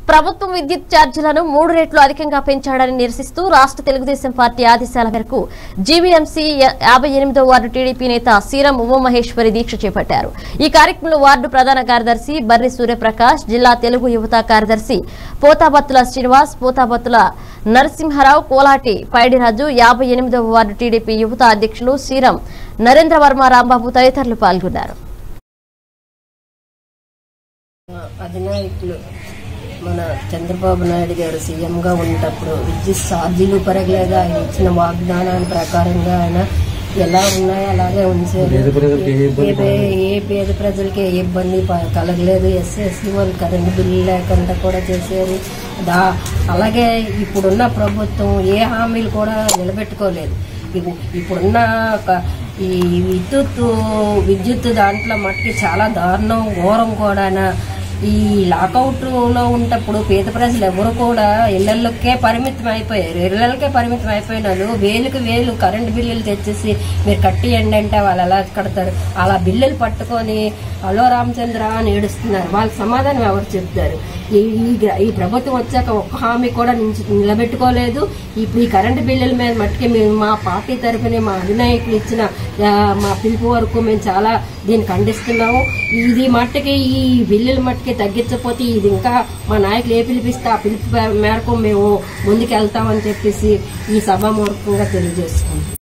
ప్రభుత్వం విద్యుత్ ఛార్జీలను మూడు రెట్లు అధికంగా పెంచాడని నిరసిస్తూ రాష్ట్ర తెలుగుదేశం పార్టీ ఆదేశాల మేరకు జీవీఎంసీ యాభై ఎనిమిదో వార్డు టీడీపీ నేత సీరం ఉమామహేశ్వరి దీక్ష చేపట్టారు ఈ కార్యక్రమంలో వార్డు ప్రధాన కార్యదర్శి బర్రి సూర్యప్రకాష్ జిల్లా తెలుగు యువత కార్యదర్శి పోతాబత్తుల శ్రీనివాస్ పోతాబత్తుల నరసింహారావు కోలాటి పైడిరాజు యాభై ఎనిమిదవ వార్డు టీడీపీ యువత అధ్యక్షులు శ్రీరం నరేంద్ర వర్మ రాంబాబు తదితరులు పాల్గొన్నారు అధినాయకులు మన చంద్రబాబు నాయుడు గారు సీఎంగా ఉన్నప్పుడు విద్యుత్ ఛార్జీలు పెరగలేదు ఆయన ఇచ్చిన వాగ్దానాల ప్రకారంగా ఆయన ఎలా ఉన్నాయో అలాగే ఉంచారు ఏ పే- ఏ పేద ప్రజలకి ఏ ఇబ్బంది ప- కలగలేదు ఎస్ఎస్సి వాళ్ళు కరెంటు బిల్లు లేకుండా కూడా చేశారు దా అలాగే ఇప్పుడున్న ప్రభుత్వం ఏ హామీలు కూడా నిలబెట్టుకోలేదు ఇప్పు- ఇప్పుడున్న ఒక- ఈ విద్యుత్ విద్యుత్ దాంట్లో మట్టుకి చాలా దారుణం ఘోరం కూడా ఈ లాకౌట్ లో ఉన్నప్పుడు పేద ప్రజలు ఎవరు కూడా ఇళ్లకే పరిమితం అయిపోయారు ఇళ్లకే పరిమితం అయిపోయినారు వేలుకి వేలు కరెంటు బిల్లులు తెచ్చేసి మీరు కట్టియండి అంటే వాళ్ళు ఎలా కడతారు అలా బిల్లులు పట్టుకొని అలో రామచంద్ర అని ఏడుస్తున్నారు వాళ్ళ సమాధానం ఎవరు చెప్తారు ఈ ఈ గ్ర- ఈ ప్రభుత్వం వచ్చాక ఒక్క హామీ కూడా నిలిచి- నిలబెట్టుకోలేదు ఇప్పుడు ఈ కరెంటు బిల్లుల మీద మట్టుకి మేము మా పార్టీ తరఫున మా అధినాయకులు ఇచ్చిన ఆ, మా పిలుపు వరకు మేము చాలా దీన్ని ఖండిస్తున్నాము ఇది మట్టుకి ఈ బిల్లుల మట్టుకి తగ్గించకపోతే ఇది ఇంకా మా నాయకులు ఏ పిలిపిస్తే ఆ పిలుపు మేరకు మేము ముందుకు వెళ్తామని చెప్పేసి ఈ సభామూర్ఖంగా తెలియజేస్తున్నాం